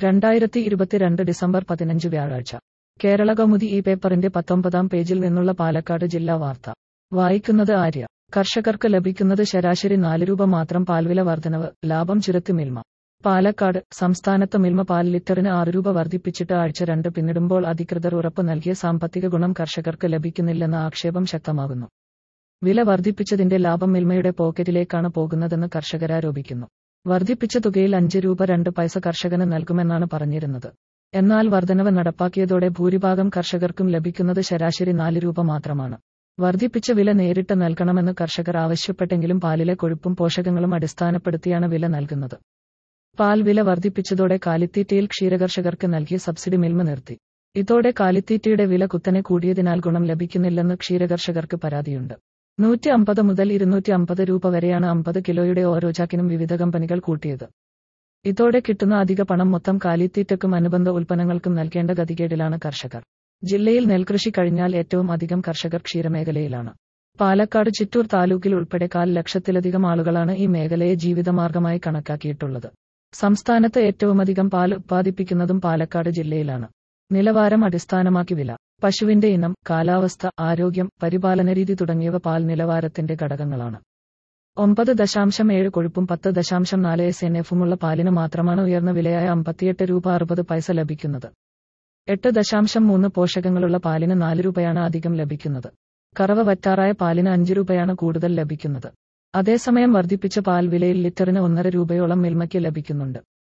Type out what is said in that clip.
രണ്ടായിരത്തി ഇരുപത്തിരണ്ട് ഡിസംബർ പതിനഞ്ച് വ്യാഴാഴ്ച കേരള കൗമുദി ഈ പേപ്പറിന്റെ പത്തൊമ്പതാം പേജിൽ നിന്നുള്ള പാലക്കാട് ജില്ലാ വാർത്ത വായിക്കുന്നത് ആര്യ കർഷകർക്ക് ലഭിക്കുന്നത് ശരാശരി നാല് രൂപ മാത്രം പാൽവില വർധനവ് ലാഭം ചുരത്തി മിൽമ പാലക്കാട് സംസ്ഥാനത്ത് മിൽമ പാൽ ലിറ്ററിന് ആറ് രൂപ വർദ്ധിപ്പിച്ചിട്ട് ആഴ്ച രണ്ട് പിന്നിടുമ്പോൾ അധികൃതർ ഉറപ്പ് നൽകിയ സാമ്പത്തിക ഗുണം കർഷകർക്ക് ലഭിക്കുന്നില്ലെന്ന ആക്ഷേപം ശക്തമാകുന്നു വില വർദ്ധിപ്പിച്ചതിന്റെ ലാഭം മിൽമയുടെ പോക്കറ്റിലേക്കാണ് പോകുന്നതെന്ന് കർഷകരാരോപിക്കുന്നു വർദ്ധിപ്പിച്ച തുകയിൽ അഞ്ച് രൂപ രണ്ട് പൈസ കർഷകന് നൽകുമെന്നാണ് പറഞ്ഞിരുന്നത് എന്നാൽ വർധനവ് നടപ്പാക്കിയതോടെ ഭൂരിഭാഗം കർഷകർക്കും ലഭിക്കുന്നത് ശരാശരി നാല് രൂപ മാത്രമാണ് വർദ്ധിപ്പിച്ച വില നേരിട്ട് നൽകണമെന്ന് കർഷകർ ആവശ്യപ്പെട്ടെങ്കിലും പാലിലെ കൊഴുപ്പും പോഷകങ്ങളും അടിസ്ഥാനപ്പെടുത്തിയാണ് വില നൽകുന്നത് പാൽ വില വർദ്ധിപ്പിച്ചതോടെ കാലിത്തീറ്റയിൽ ക്ഷീരകർഷകർക്ക് നൽകിയ സബ്സിഡി മിൽമ നിർത്തി ഇതോടെ കാലിത്തീറ്റയുടെ വില കുത്തനെ കൂടിയതിനാൽ ഗുണം ലഭിക്കുന്നില്ലെന്ന് ക്ഷീരകർഷകർക്ക് പരാതിയുണ്ട് നൂറ്റി അമ്പത് മുതൽ ഇരുന്നൂറ്റി അമ്പത് രൂപ വരെയാണ് അമ്പത് കിലോയുടെ ഓരോ ചാക്കിനും വിവിധ കമ്പനികൾ കൂട്ടിയത് ഇതോടെ കിട്ടുന്ന അധിക പണം മൊത്തം കാലിത്തീറ്റക്കും അനുബന്ധ ഉൽപ്പന്നങ്ങൾക്കും നൽകേണ്ട ഗതികേടിലാണ് കർഷകർ ജില്ലയിൽ നെൽകൃഷി കഴിഞ്ഞാൽ ഏറ്റവും അധികം കർഷകർ ക്ഷീരമേഖലയിലാണ് പാലക്കാട് ചിറ്റൂർ താലൂക്കിൽ ഉൾപ്പെടെ കാൽ ലക്ഷത്തിലധികം ആളുകളാണ് ഈ മേഖലയെ ജീവിതമാർഗമായി കണക്കാക്കിയിട്ടുള്ളത് സംസ്ഥാനത്ത് ഏറ്റവുമധികം പാൽ ഉത്പാദിപ്പിക്കുന്നതും പാലക്കാട് ജില്ലയിലാണ് നിലവാരം അടിസ്ഥാനമാക്കി വില പശുവിന്റെ ഇനം കാലാവസ്ഥ ആരോഗ്യം പരിപാലന രീതി തുടങ്ങിയവ പാൽ നിലവാരത്തിന്റെ ഘടകങ്ങളാണ് ഒമ്പത് ദശാംശം ഏഴ് കൊഴുപ്പും പത്ത് ദശാംശം നാല് എസ് എൻ എഫുമുള്ള പാലിന് മാത്രമാണ് ഉയർന്ന വിലയായ അമ്പത്തിയെട്ട് രൂപ അറുപത് പൈസ ലഭിക്കുന്നത് എട്ട് ദശാംശം മൂന്ന് പോഷകങ്ങളുള്ള പാലിന് നാല് രൂപയാണ് അധികം ലഭിക്കുന്നത് കറവ വറ്റാറായ പാലിന് അഞ്ച് രൂപയാണ് കൂടുതൽ ലഭിക്കുന്നത് അതേസമയം വർദ്ധിപ്പിച്ച പാൽ വിലയിൽ ലിറ്ററിന് ഒന്നര രൂപയോളം മിൽമയ്ക്ക് ലഭിക്കുന്നുണ്ട്